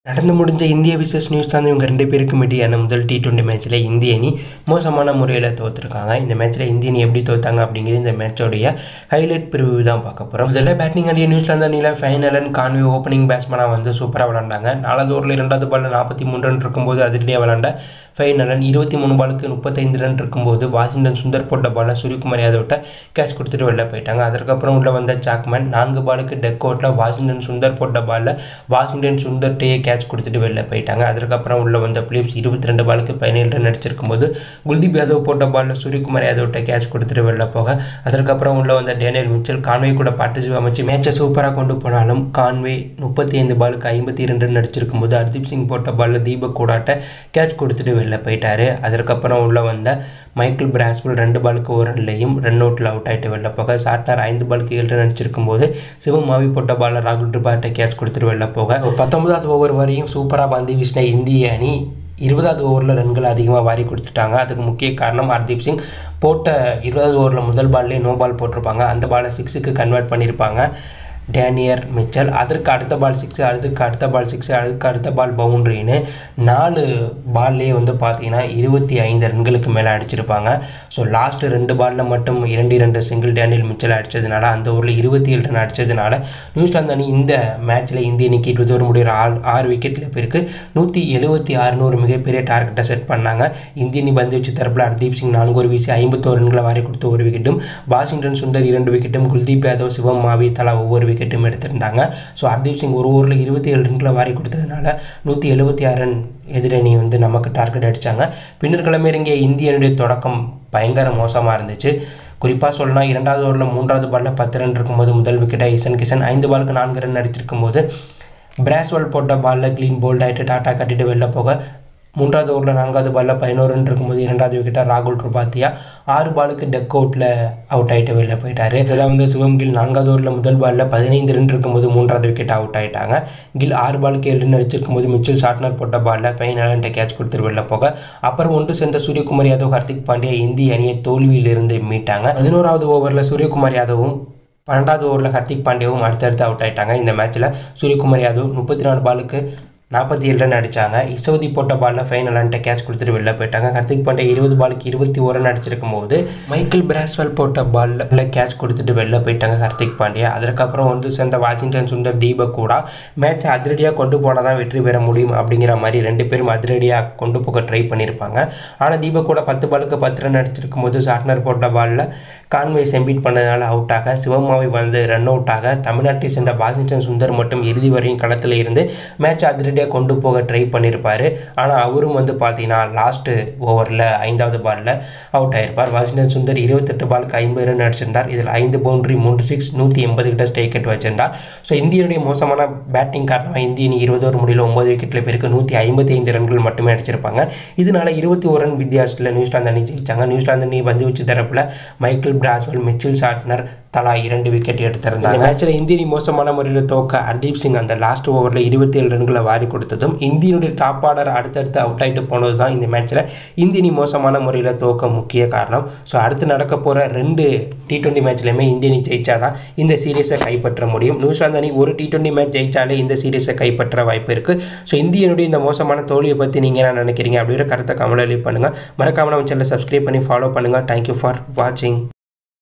நடந்து முடிஞ்ச இந்திய விசஸ் நியூசிலாந்து இவங்க ரெண்டு பேருக்கும் இடையான முதல் டி டுவெண்ட்டி மேட்ச்சில் இந்திய அணி மோசமான முறையில் தோற்றுருக்காங்க இந்த மேட்ச்சில் இந்திய அணி எப்படி தோத்தாங்க அப்படிங்கிற இந்த மேட்சோடைய ஹைலைட் பிரிவு தான் பார்க்க போகிறோம் முதல்ல பேட்டிங் அணிய நியூசிலாந்து அணியில் ஃபைனலன் கான்வே ஓப்பனிங் பேட்ஸ்மேனாக வந்து சூப்பராக விளாண்டாங்க நாலாவது ஓவரில் இரண்டாவது பாலில் நாற்பத்தி மூணு ரன் இருக்கும்போது அதிரடியாக விளாண்ட ஃபைனலன் இருபத்தி மூணு பாலுக்கு முப்பத்தைந்து ரன் இருக்கும்போது வாஷிங்டன் சுந்தர் போட்ட பாலில் சூரியகுமார் யாதவ்ட்ட கேட்ச் கொடுத்துட்டு வெளில போயிட்டாங்க அதற்கப்புறம் உள்ள வந்த சாக்மேன் நான்கு பாலுக்கு டெக் அவுட்டில் வாஷிங்டன் சுந்தர் போட்ட பாலில் வாஷிங்டன் சுந்தர்கிட்டயே கேட்ச் கொடுத்துட்டு வெளில போயிட்டாங்க அதற்கப்புறம் உள்ள வந்த பிலிப்ஸ் இருபத்தி ரெண்டு பாலுக்கு பதினேழு ரன் அடிச்சிருக்கும் போது குல்தீப் யாதவ் போட்ட பாலில் சூரியகுமார் யாதவ்ட்ட கேட்ச் கொடுத்துட்டு வெளில போக அதற்கப்புறம் உள்ள வந்த டேனியல் மிச்சல் கான்வே கூட பார்ட்டிசிபேட் அமைச்சு மேட்சை சூப்பராக கொண்டு போனாலும் கான்வே முப்பத்தி ஐந்து பாலுக்கு ஐம்பத்தி ரெண்டு ரன் அடிச்சிருக்கும் போது ஹர்தீப் சிங் போட்ட பாலில் தீபக் கூடாட்ட கேட்ச் கொடுத்துட்டு வெளில போயிட்டாரு அதற்கப்புறம் உள்ள வந்த மைக்கேல் பிராஸ்வல் ரெண்டு பாலுக்கு ஒரு ரன்லையும் ரன் அவுட்டில் அவுட் ஆகிட்டு வெளில போக சாட்னார் ஐந்து பாலுக்கு ஏழு ரன் அடிச்சிருக்கும் போது சிவமாவி போட்ட பாலில் ராகுல் திரிபாட்டை கேட்ச் கொடுத்துட்டு வெளில போக பத்தொன்பதாவது ஓவர் வரையும் சூப்பராக பந்து வீசின இந்திய அணி இருபதாவது ஓவரில் ரன்கள் அதிகமாக வாரி கொடுத்துட்டாங்க அதுக்கு முக்கிய காரணம் ஹர்தீப் சிங் போட்ட இருபதாவது ஓவரில் முதல் பால்லே நோ பால் போட்டிருப்பாங்க அந்த பாலை சிக்ஸுக்கு கன்வெர்ட் பண்ணியிருப்பாங்க டேனியர் மிச்சல் அதற்கு அடுத்த பால் சிக்ஸு அதுக்கு அடுத்த பால் சிக்ஸு அதுக்கு அடுத்த பால் பவுண்ட்ரின்னு நாலு பால்லேயே வந்து பார்த்தீங்கன்னா இருபத்தி ஐந்து ரன்களுக்கு மேலே அடிச்சிருப்பாங்க ஸோ லாஸ்ட்டு ரெண்டு பாலில் மட்டும் இரண்டு இரண்டு சிங்கிள் டேனியல் மிச்சல் அடித்ததுனால அந்த ஊரில் இருபத்தி ஏழு ரன் அடித்ததுனால நியூசிலாந்து அணி இந்த மேட்ச்சில் இந்திய அணிக்கு இருபது ஓவர் முடிகிற ஆறு ஆறு விக்கெட்டில் பேருக்கு நூற்றி எழுபத்தி ஆறுநூறு மிகப்பெரிய டார்கெட்டை செட் பண்ணாங்க இந்திய அணி பந்து வச்சு தரப்பில் ஹர்தீப் சிங் நான்கு ஒரு வீசி ஐம்பத்தோரு ரன்களை வாரி கொடுத்து ஒரு விக்கெட்டும் வாஷிங்டன் சுந்தர் இரண்டு விக்கெட்டும் குல்தீப் யாதவ் சிவம் மாவி தலா ஒவ்வொரு விக்கெட்டும் எடுத்திருந்தாங்க ஸோ ஹர்தீப் சிங் ஒரு ஓவரில் இருபத்தி ஏழு ரன்களை வாரி கொடுத்ததுனால நூற்றி எழுபத்தி ஆறு ரன் எதிரணி வந்து நமக்கு டார்கெட் அடித்தாங்க பின்னர் கிளம்பிறங்கிய இந்திய அணியுடைய தொடக்கம் பயங்கர மோசமாக இருந்துச்சு குறிப்பாக சொல்லலாம் இரண்டாவது ஓவரில் மூன்றாவது பாலில் பத்து ரன் இருக்கும்போது முதல் விக்கெட்டாக இசன் கிஷன் ஐந்து பாலுக்கு நான்கு ரன் அடிச்சிருக்கும் போது பிராஸ்வல் போட்ட பாலில் க்ளீன் போல்ட் ஆகிட்டு டாட்டா கட்டிட்டு வெளில போக மூன்றாவது ஓவரில் நான்காவது பாலில் பதினோரு ரன் இருக்கும்போது இரண்டாவது விக்கெட்டாக ராகுல் ட்ருபாத்தியா ஆறு பாலுக்கு டெக் அவுட்டில் அவுட் ஆகிட்டு வெளில போயிட்டார் இதெல்லாம் வந்து சிவம் கில் நான்காவது ஓவரில் முதல் பாலில் பதினைந்து ரன் இருக்கும்போது மூன்றாவது விக்கெட் அவுட் ஆகிட்டாங்க கில் ஆறு பாலுக்கு ஏழு ரன் அடிச்சிருக்கும் போது மிச்சல் ஷார்ட்னர் போட்ட பாலில் ஃபைனலான்ட்ட கேட்ச் கொடுத்துட்டு வெளில போக அப்புறம் ஒன்று சேர்ந்த சூரியகுமார் யாதவ் ஹர்திக் பாண்டியா இந்திய அணியை தோல்வியிலிருந்து மீட்டாங்க பதினோராவது ஓவரில் சூரியகுமார் யாதவும் பன்னெண்டாவது ஓவரில் ஹர்திக் பாண்டியாவும் அடுத்தடுத்து அவுட் ஆகிட்டாங்க இந்த மேட்ச்சில் சூரியகுமார் யாதவ் முப்பத்தி நாலு பாலுக்கு நாற்பத்தி ஏழு ரன் அடித்தாங்க இசௌதி போட்ட பாலில் ஃபைனலான்ட்ட கேட்ச் கொடுத்துட்டு வெளில போயிட்டாங்க ஹர்திக் பாண்டியா இருபது பாலுக்கு இருபத்தி ஒரு ரன் அடிச்சிருக்கும் போது மைக்கேல் பிராஸ்வெல் போட்ட பாலில் கேட்ச் கொடுத்துட்டு வெளில போயிட்டாங்க ஹர்திக் பாண்டியா அதற்கப்புறம் வந்து சேர்ந்த வாஷிங்டன் சுந்தர் தீபக் கூட மேட்சை அதிரடியாக கொண்டு போனால் தான் வெற்றி பெற முடியும் அப்படிங்கிற மாதிரி ரெண்டு பேரும் அதிரடியாக கொண்டு போக ட்ரை பண்ணியிருப்பாங்க ஆனால் தீபக் கூட பத்து பாலுக்கு பத்து ரன் அடிச்சிருக்கும் போது ஷார்ட்னர் போட்ட பாலில் கான்வே செம்பீட் பண்ணதுனால அவுட் ஆக சிவமாவை வந்து ரன் அவுட் ஆக தமிழ்நாட்டை சேர்ந்த வாஷிங்டன் சுந்தர் மட்டும் இறுதி வரையும் களத்தில் இருந்து மேட்ச் அதிரடியாக கொண்டு போக ட்ரை பண்ணியிருப்பார் ஆனால் அவரும் வந்து பார்த்தீங்கன்னா லாஸ்ட்டு ஓவரில் ஐந்தாவது பாலில் அவுட் ஆயிருப்பார் வாஷிங்டன் சுந்தர் இருபத்தெட்டு பாலுக்கு ஐம்பது ரன் அடிச்சிருந்தார் இதில் ஐந்து பவுண்டரி மூன்று சிக்ஸ் நூற்றி எண்பது கிட்ட ஸ்டேக்கெட் வச்சிருந்தார் ஸோ இந்தியனுடைய மோசமான பேட்டிங் காரணமாக இந்திய அணி இருபது ஓவர் முடியல ஒன்பது விக்கெட்டில் பேருக்கு நூற்றி ஐம்பத்தி ஐந்து ரன்கள் மட்டுமே அடிச்சிருப்பாங்க இதனால இருபத்தி ஒரு ரன் வித்தியாசத்தில் நியூசிலாந்து அணி ஜெயிச்சாங்க நியூசிலாந்து அணி பந்து வச்சு தரப்பில் மைக்கேல் பிராஸ்வல் மிச்சில் ஷாட்னர் தலா இரண்டு விக்கெட் எடுத்திருந்தாங்க மேட்ச்சில் இந்திய அணி மோசமான முறையில் தோக்க ஹர்தீப் சிங் அந்த லாஸ்ட் ஓவரில் இருபத்தி ஏழு ரன்களை வாரி கொடுத்ததும் இந்தியனுடைய டாப் ஆர்டர் அடுத்தடுத்து அவுட் ஆகிட்டு போனது தான் இந்த மேட்ச்சில் இந்திய அணி மோசமான முறையில் தோக்க முக்கிய காரணம் ஸோ அடுத்து நடக்க போகிற ரெண்டு டி டுவெண்ட்டி மேட்ச்லையுமே இந்திய அணி ஜெயிச்சா தான் இந்த சீரீஸை கைப்பற்ற முடியும் நியூசிலாந்து அணி ஒரு டி டுவெண்ட்டி மேட்ச் ஜெயிச்சாலே இந்த சீரீஸை கைப்பற்ற வாய்ப்பு இருக்குது ஸோ இந்தியனுடைய இந்த மோசமான தோல்வியை பற்றி நீங்கள் என்ன நினைக்கிறீங்க அப்படிங்கிற கருத்தை கமெண்ட் லீவ் பண்ணுங்கள் மறக்காமல் நம்ம சேனலை சப்ஸ்கிரைப் பண்ணி ஃபாலோ பண்ணுங்கள் தேங்க்யூ ஃபார் வாட்சிங்